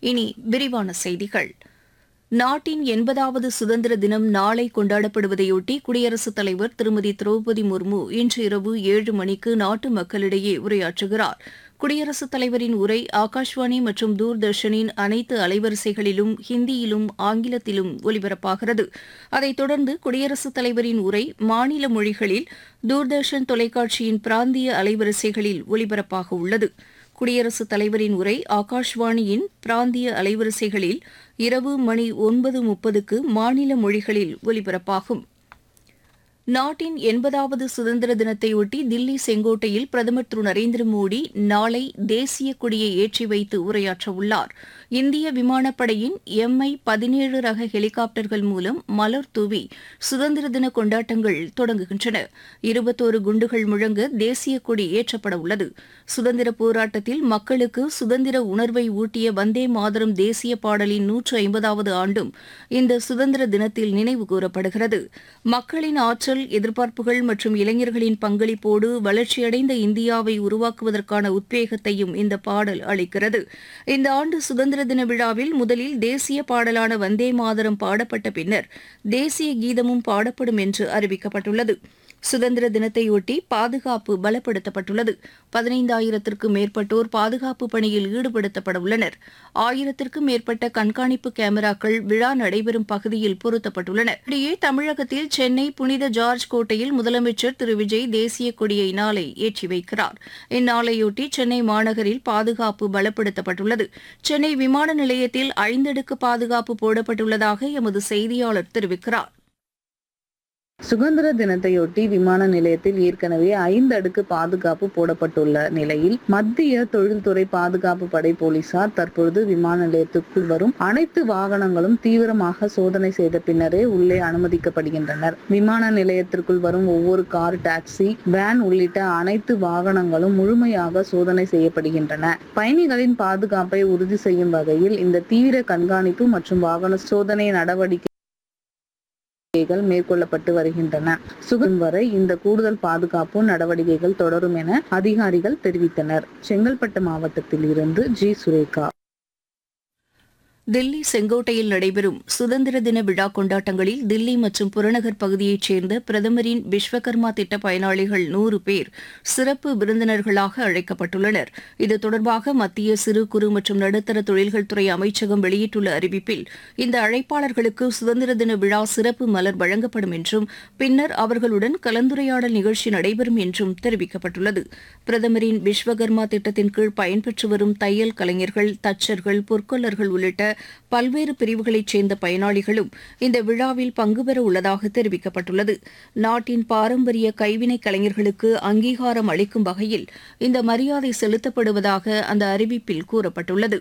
இனி விரிவான செய்திகள் நாட்டின் எண்பதாவது சுதந்திர தினம் நாளை கொண்டாடப்படுவதையொட்டி குடியரசுத் தலைவர் திருமதி திரௌபதி முர்மு இன்று இரவு ஏழு மணிக்கு நாட்டு மக்களிடையே உரையாற்றுகிறார் குடியரசுத் தலைவரின் உரை ஆகாஷ்வாணி மற்றும் தூர்தர்ஷனின் அனைத்து அலைவரிசைகளிலும் ஹிந்தியிலும் ஆங்கிலத்திலும் ஒலிபரப்பாகிறது அதைத் தொடர்ந்து குடியரசுத் தலைவரின் உரை மாநில மொழிகளில் தூர்தர்ஷன் தொலைக்காட்சியின் பிராந்திய அலைவரிசைகளில் ஒலிபரப்பாக உள்ளது குடியரசுத் தலைவரின் உரை ஆகாஷ்வாணியின் பிராந்திய அலைவரிசைகளில் இரவு மணி ஒன்பது முப்பதுக்கு மாநில மொழிகளில் ஒலிபரப்பாகும் நாட்டின் எண்பதாவது சுதந்திர தினத்தையொட்டி தில்லி செங்கோட்டையில் பிரதமர் திரு நரேந்திர மோடி நாளை தேசிய கொடியை ஏற்றி வைத்து உரையாற்றவுள்ளார் இந்திய விமானப்படையின் எம்ஐ பதினேழு ரக ஹெலிகாப்டர்கள் மூலம் மலர் தூவி சுதந்திர தின கொண்டாட்டங்கள் தொடங்குகின்றன இருபத்தோரு குண்டுகள் முழங்க தேசிய கொடி ஏற்றப்பட உள்ளது சுதந்திர போராட்டத்தில் மக்களுக்கு சுதந்திர உணர்வை ஊட்டிய வந்தே மாதரம் தேசிய பாடலின் நூற்று ஐம்பதாவது ஆண்டும் இந்த சுதந்திர தினத்தில் நினைவு கூறப்படுகிறது மக்களின் ஆற்றல் எதிர்பார்ப்புகள் மற்றும் இளைஞர்களின் பங்களிப்போடு வளர்ச்சியடைந்த இந்தியாவை உருவாக்குவதற்கான உத்வேகத்தையும் இந்த பாடல் அளிக்கிறது இந்த ஆண்டு சுதந்திர தின விழாவில் முதலில் தேசிய பாடலான வந்தே மாதரம் பாடப்பட்ட பின்னர் தேசிய கீதமும் பாடப்படும் என்று அறிவிக்கப்பட்டுள்ளது சுதந்திர தினத்தையொட்டி பாதுகாப்பு பலப்படுத்தப்பட்டுள்ளது பதினைந்தாயிரத்திற்கும் மேற்பட்டோர் பாதுகாப்பு பணியில் ஈடுபடுத்தப்பட உள்ளனர் ஆயிரத்திற்கும் மேற்பட்ட கண்காணிப்பு கேமராக்கள் விழா நடைபெறும் பகுதியில் பொருத்தப்பட்டுள்ளன இடையே தமிழகத்தில் சென்னை புனித ஜார்ஜ் கோட்டையில் முதலமைச்சர் திரு விஜய் தேசிய கொடியை நாளை ஏற்றி வைக்கிறார் இந்நாளையொட்டி சென்னை மாநகரில் பாதுகாப்பு பலப்படுத்தப்பட்டுள்ளது சென்னை விமான நிலையத்தில் ஐந்தடுக்கு பாதுகாப்பு போடப்பட்டுள்ளதாக எமது செய்தியாளர் தெரிவிக்கிறார் சுதந்திர தினத்தையொட்டி விமான நிலையத்தில் ஏற்கனவே ஐந்து அடுக்கு பாதுகாப்பு போடப்பட்டுள்ள நிலையில் மத்திய தொழில்துறை பாதுகாப்பு படை போலீசார் தற்பொழுது விமான நிலையத்துக்குள் வரும் அனைத்து வாகனங்களும் தீவிரமாக சோதனை செய்த பின்னரே உள்ளே அனுமதிக்கப்படுகின்றனர் விமான நிலையத்திற்குள் வரும் ஒவ்வொரு கார் டாக்ஸி வேன் உள்ளிட்ட அனைத்து வாகனங்களும் முழுமையாக சோதனை செய்யப்படுகின்றன பயணிகளின் பாதுகாப்பை உறுதி செய்யும் வகையில் இந்த தீவிர கண்காணிப்பு மற்றும் வாகன சோதனை நடவடிக்கை நடவடிக்கைகள் மேற்கொள்ளப்பட்டு வருகின்றன சுகம் வரை இந்த கூடுதல் பாதுகாப்பு நடவடிக்கைகள் தொடரும் என அதிகாரிகள் தெரிவித்தனர் செங்கல்பட்டு மாவட்டத்தில் இருந்து ஜி சுரேகா தில்லி செங்கோட்டையில் நடைபெறும் சுதந்திர தின விழா கொண்டாட்டங்களில் தில்லி மற்றும் புறநகர் பகுதியைச் சேர்ந்த பிரதமரின் விஸ்வகர்மா திட்ட பயனாளிகள் நூறு பேர் சிறப்பு விருந்தினர்களாக அழைக்கப்பட்டுள்ளனர் இது தொடர்பாக மத்திய சிறு குறு மற்றும் நடுத்தர தொழில்கள் துறை அமைச்சகம் வெளியிட்டுள்ள அறிவிப்பில் இந்த அழைப்பாளர்களுக்கு சுதந்திர தின விழா சிறப்பு மலர் வழங்கப்படும் என்றும் பின்னர் அவர்களுடன் கலந்துரையாடல் நிகழ்ச்சி நடைபெறும் என்றும் தெரிவிக்கப்பட்டுள்ளது பிரதமரின் விஸ்வகர்மா திட்டத்தின் கீழ் பயன்பெற்று வரும் தையல் கலைஞர்கள் தச்சர்கள் பொற்கொல்லர்கள் உள்ளிட்ட பல்வேறு பிரிவுகளைச் சேர்ந்த பயனாளிகளும் இந்த விழாவில் பங்குபெற உள்ளதாக தெரிவிக்கப்பட்டுள்ளது நாட்டின் பாரம்பரிய கைவினை கலைஞர்களுக்கு அங்கீகாரம் அளிக்கும் வகையில் இந்த மரியாதை செலுத்தப்படுவதாக அந்த அறிவிப்பில் கூறப்பட்டுள்ளது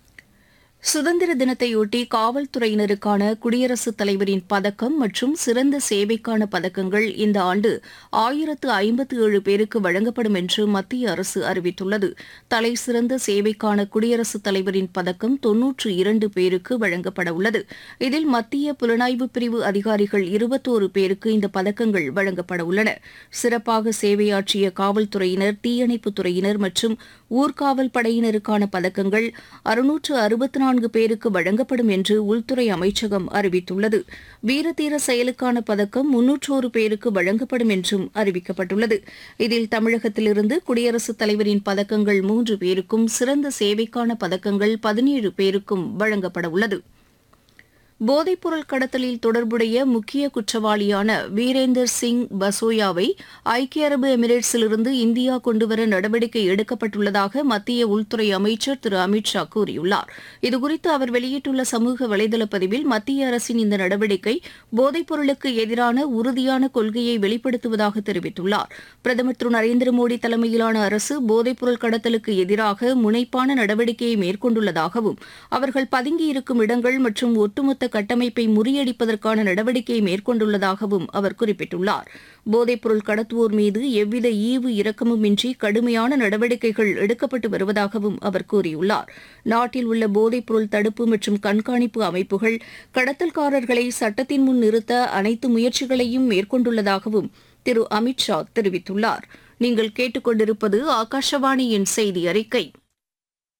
சுதந்திர தினத்தையொட்டி காவல்துறையினருக்கான குடியரசுத் தலைவரின் பதக்கம் மற்றும் சிறந்த சேவைக்கான பதக்கங்கள் இந்த ஆண்டு ஆயிரத்து ஐம்பத்து ஏழு பேருக்கு வழங்கப்படும் என்று மத்திய அரசு அறிவித்துள்ளது தலை சிறந்த சேவைக்கான குடியரசுத் தலைவரின் பதக்கம் தொன்னூற்று இரண்டு பேருக்கு வழங்கப்பட உள்ளது இதில் மத்திய புலனாய்வு பிரிவு அதிகாரிகள் இருபத்தோரு பேருக்கு இந்த பதக்கங்கள் வழங்கப்பட உள்ளன சிறப்பாக சேவையாற்றிய காவல்துறையினர் தீயணைப்புத் துறையினர் மற்றும் ஊர்காவல் படையினருக்கான பதக்கங்கள் அறுநூற்று அறுபத்தி நான்கு பேருக்கு வழங்கப்படும் என்று உள்துறை அமைச்சகம் அறிவித்துள்ளது வீரதீர செயலுக்கான பதக்கம் முன்னூற்றோரு பேருக்கு வழங்கப்படும் என்றும் அறிவிக்கப்பட்டுள்ளது இதில் தமிழகத்திலிருந்து குடியரசுத் தலைவரின் பதக்கங்கள் மூன்று பேருக்கும் சிறந்த சேவைக்கான பதக்கங்கள் பதினேழு பேருக்கும் வழங்கப்பட உள்ளது போதைப்பொருள் கடத்தலில் தொடர்புடைய முக்கிய குற்றவாளியான வீரேந்தர் சிங் பசோயாவை ஐக்கிய அரபு எமிரேட்ஸிலிருந்து இந்தியா கொண்டுவர நடவடிக்கை எடுக்கப்பட்டுள்ளதாக மத்திய உள்துறை அமைச்சர் திரு அமித் ஷா கூறியுள்ளார் இதுகுறித்து அவர் வெளியிட்டுள்ள சமூக வலைதள பதிவில் மத்திய அரசின் இந்த நடவடிக்கை போதைப்பொருளுக்கு எதிரான உறுதியான கொள்கையை வெளிப்படுத்துவதாக தெரிவித்துள்ளார் பிரதமர் திரு நரேந்திர மோடி தலைமையிலான அரசு போதைப்பொருள் கடத்தலுக்கு எதிராக முனைப்பான நடவடிக்கையை மேற்கொண்டுள்ளதாகவும் அவர்கள் பதுங்கியிருக்கும் இடங்கள் மற்றும் ஒட்டுமொத்த கட்டமைப்பை முறியடிப்பதற்கான நடவடிக்கையை மேற்கொண்டுள்ளதாகவும் அவர் குறிப்பிட்டுள்ளார் போதைப்பொருள் கடத்துவோர் மீது எவ்வித ஈவு இரக்கமுமின்றி கடுமையான நடவடிக்கைகள் எடுக்கப்பட்டு வருவதாகவும் அவர் கூறியுள்ளார் நாட்டில் உள்ள போதைப்பொருள் தடுப்பு மற்றும் கண்காணிப்பு அமைப்புகள் கடத்தல்காரர்களை சட்டத்தின் முன் நிறுத்த அனைத்து முயற்சிகளையும் மேற்கொண்டுள்ளதாகவும் திரு அமித் ஷா தெரிவித்துள்ளார் நீங்கள் கேட்டுக்கொண்டிருப்பது ஆகாஷவாணியின் செய்தி அறிக்கை